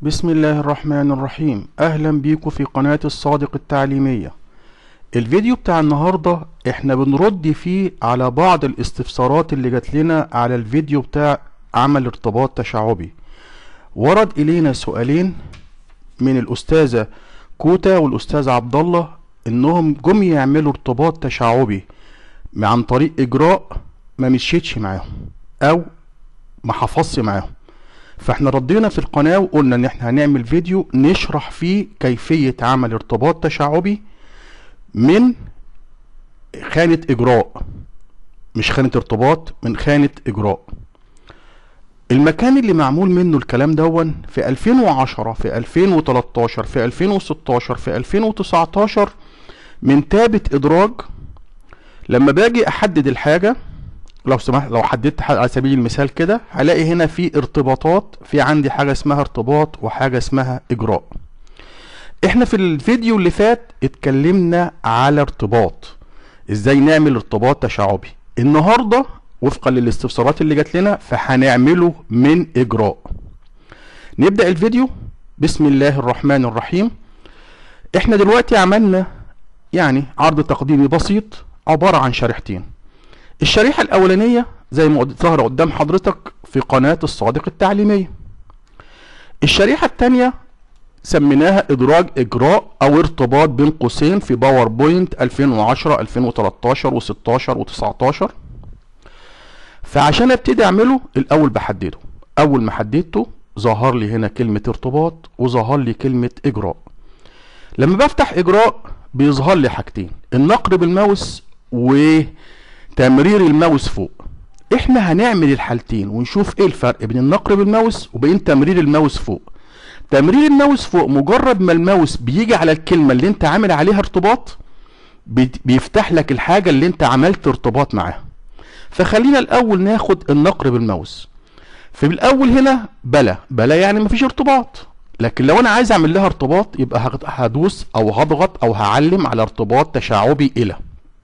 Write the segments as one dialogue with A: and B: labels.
A: بسم الله الرحمن الرحيم اهلا بيكم في قناة الصادق التعليمية الفيديو بتاع النهاردة احنا بنرد فيه على بعض الاستفسارات اللي جات لنا على الفيديو بتاع عمل ارتباط تشعبي ورد الينا سؤالين من الاستاذة كوتا والاستاذ عبد الله انهم جم يعملوا ارتباط تشعبي عن طريق اجراء ما مشيتش معاهم او ما حفظش معاهم فاحنا ردينا في القناة وقلنا ان احنا هنعمل فيديو نشرح فيه كيفية عمل ارتباط تشعبي من خانة اجراء مش خانة ارتباط من خانة اجراء المكان اللي معمول منه الكلام دون في 2010 في 2013 في 2016 في 2019 من تابة ادراج لما باجي احدد الحاجة لو سمحت لو حددت حاجة على سبيل المثال كده هلاقي هنا في ارتباطات في عندي حاجة اسمها ارتباط وحاجة اسمها اجراء احنا في الفيديو اللي فات اتكلمنا على ارتباط ازاي نعمل ارتباط تشعبي النهاردة وفقا للاستفسارات اللي جات لنا فهنعمله من اجراء نبدأ الفيديو بسم الله الرحمن الرحيم احنا دلوقتي عملنا يعني عرض تقديمي بسيط عبارة عن شريحتين الشريحة الأولانية زي ما ظهر قدام حضرتك في قناة الصادق التعليمية الشريحة التانية سميناها إدراج إجراء أو ارتباط بين قوسين في باوربوينت 2010 2013 و16 و19 فعشان ابتدي اعمله الاول بحدده اول ما حددته ظهر لي هنا كلمة ارتباط وظهر لي كلمة اجراء لما بفتح اجراء بيظهر لي حاجتين النقر بالماوس وتمرير الماوس فوق احنا هنعمل الحالتين ونشوف ايه الفرق بين النقر بالماوس وبين تمرير الماوس فوق تمرير الماوس فوق مجرد ما الماوس بيجي على الكلمة اللي انت عامل عليها ارتباط بيفتح لك الحاجة اللي انت عملت ارتباط معاها فخلينا الاول ناخد النقر بالماوس في الاول هنا بلا بلا يعني مفيش ارتباط لكن لو انا عايز اعمل لها ارتباط يبقى هدوس او هضغط او هعلم على ارتباط تشعبي الى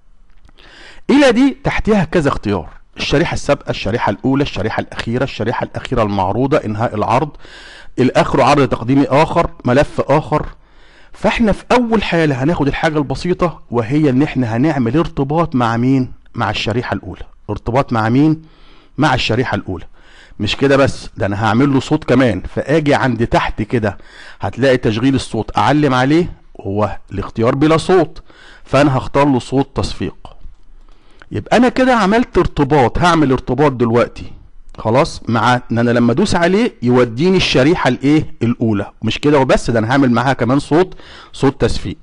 A: الى دي تحتها كذا اختيار الشريحة السابقة الشريحة الاولى الشريحة الاخيرة الشريحة الاخيرة المعروضة انهاء العرض الاخر عرض تقديمي اخر ملف اخر فاحنا في اول حالة هناخد الحاجة البسيطة وهي ان احنا هنعمل ارتباط مع مين مع الشريحة الاولى ارتباط مع مين مع الشريحة الاولى مش كده بس ده انا هعمل له صوت كمان فاجي عند تحت كده هتلاقي تشغيل الصوت اعلم عليه هو الاختيار بلا صوت فانا هختار له صوت تصفيق يبقى انا كده عملت ارتباط هعمل ارتباط دلوقتي خلاص مع ان انا لما ادوس عليه يوديني الشريحه الايه الاولى مش كده وبس ده انا هعمل معاها كمان صوت صوت تصفيق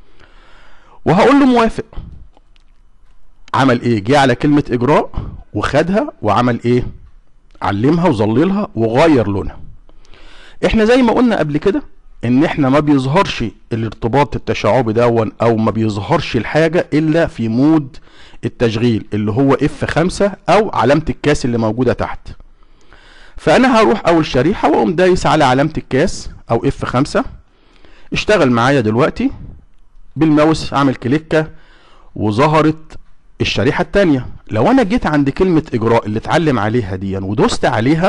A: وهقول له موافق عمل ايه جه على كلمة اجراء وخدها وعمل ايه علمها وظللها وغير لونها احنا زي ما قلنا قبل كده ان احنا ما بيظهرش الارتباط التشعبي دون او ما بيظهرش الحاجة الا في مود التشغيل اللي هو اف خمسة او علامة الكاس اللي موجودة تحت فانا هروح اول شريحة واقوم دايس على علامة الكاس او اف خمسة اشتغل معايا دلوقتي بالماوس اعمل كليكة وظهرت الشريحة التانية لو انا جيت عند كلمة اجراء اللي اتعلم عليها دي ودوست عليها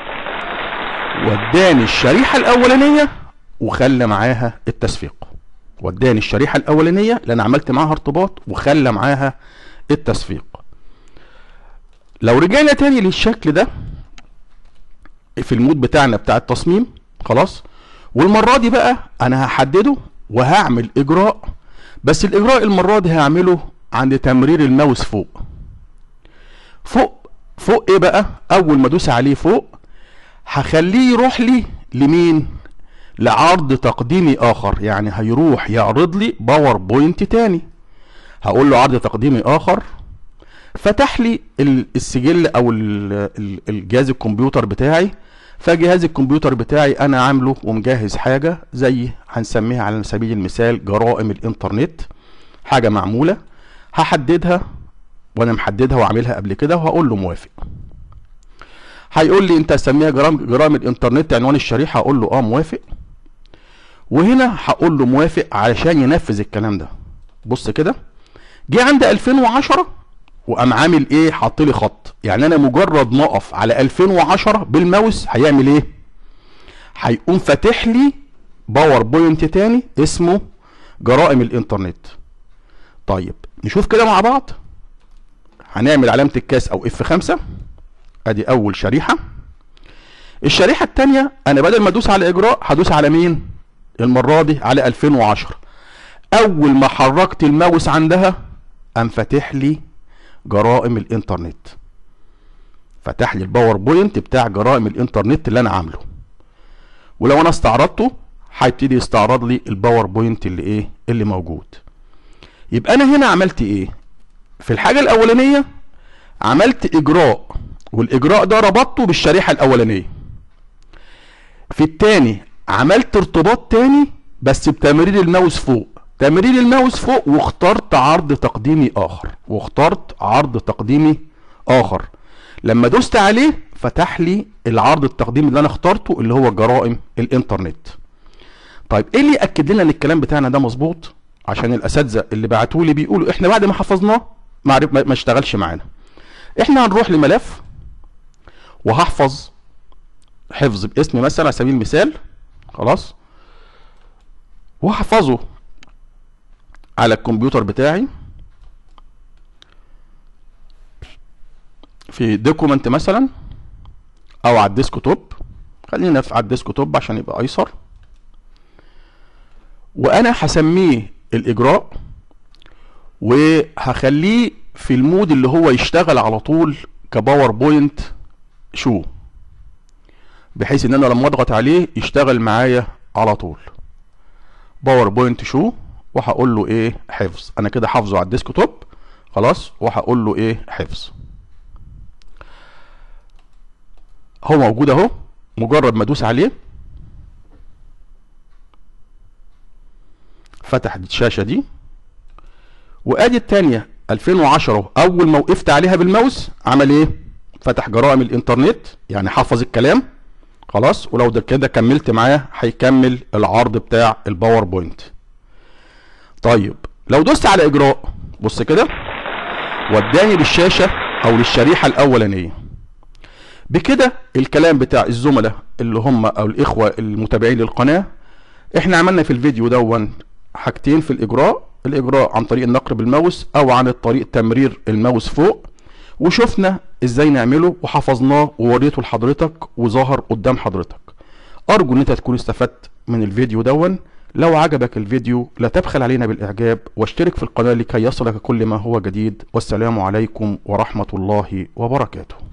A: وداني الشريحة الاولانية وخلى معاها التصفيق وداني الشريحة الاولانية اللي انا عملت معاها ارتباط وخلى معاها التصفيق لو رجعنا تاني للشكل ده في المود بتاعنا بتاع التصميم خلاص والمرة دي بقى انا هحدده وهعمل اجراء بس الاجراء المرة دي هعمله عند تمرير الماوس فوق فوق فوق ايه بقى اول ما ادوس عليه فوق هخليه يروح لي لمين لعرض تقديمي اخر يعني هيروح يعرض لي باوربوينت تاني هقول له عرض تقديمي اخر فتح لي السجل او الجهاز الكمبيوتر بتاعي فجهاز الكمبيوتر بتاعي انا عامله ومجهز حاجة زي هنسميها على سبيل المثال جرائم الانترنت حاجة معمولة هحددها وانا محددها وعاملها قبل كده وهقول له موافق هيقول لي انت هتسميها جرائم جرائم الانترنت عنوان الشريحه هقول له اه موافق وهنا هقول له موافق علشان ينفذ الكلام ده بص كده جه عند 2010 وقام عامل ايه حاط لي خط يعني انا مجرد ما اقف على 2010 بالماوس هيعمل ايه هيقوم فاتح لي باوربوينت تاني اسمه جرائم الانترنت طيب نشوف كده مع بعض هنعمل علامة الكاس او اف 5 ادي اول شريحة الشريحة التانية انا بدل ما ادوس على اجراء هدوس على مين المرة دي على 2010 اول ما حركت الماوس عندها قام فاتح لي جرائم الانترنت فتح لي الباوربوينت بتاع جرائم الانترنت اللي انا عامله ولو انا استعرضته هيبتدي يستعرض لي الباوربوينت اللي ايه اللي موجود يبقى انا هنا عملت ايه في الحاجة الاولانية عملت اجراء والاجراء ده ربطته بالشريحة الاولانية في التاني عملت ارتباط تاني بس بتمرير الماوس فوق تمرير الماوس فوق واخترت عرض تقديمي اخر واخترت عرض تقديمي اخر لما دوست عليه فتح لي العرض التقديمي اللي انا اخترته اللي هو جرائم الانترنت طيب ايه اللي ياكد لنا ان الكلام بتاعنا ده مظبوط عشان الاساتذه اللي بعتوا لي بيقولوا احنا بعد ما حفظناه ما عرف ما اشتغلش معانا احنا هنروح لملف وهحفظ حفظ باسم مثلا على سبيل المثال خلاص وهحفظه على الكمبيوتر بتاعي في دوكيمنت مثلا او على الديسكتوب خلينا في على الديسكتوب عشان يبقى ايسر وانا هسميه الاجراء وهخليه في المود اللي هو يشتغل على طول كباوربوينت شو بحيث ان انا لما اضغط عليه يشتغل معايا على طول باوربوينت شو وهقول له ايه حفظ انا كده حافظه على الديسكتوب خلاص وهقول له ايه حفظ هو موجود اهو مجرد ما ادوس عليه فتح الشاشة دي وادي التانية 2010 اول ما وقفت عليها بالماوس عمل ايه فتح جرائم الانترنت يعني حفظ الكلام خلاص ولو ده كده كملت معاه هيكمل العرض بتاع الباوربوينت طيب لو دوست على اجراء بص كده وداني للشاشة او للشريحة الاولانية بكده الكلام بتاع الزملاء اللي هم او الاخوة المتابعين للقناة احنا عملنا في الفيديو دون حاجتين في الاجراء الاجراء عن طريق النقر بالماوس او عن طريق تمرير الماوس فوق وشفنا ازاي نعمله وحفظناه ووريته لحضرتك وظهر قدام حضرتك ارجو ان انت تكون استفدت من الفيديو دون لو عجبك الفيديو لا تبخل علينا بالاعجاب واشترك في القناة لكي يصلك كل ما هو جديد والسلام عليكم ورحمة الله وبركاته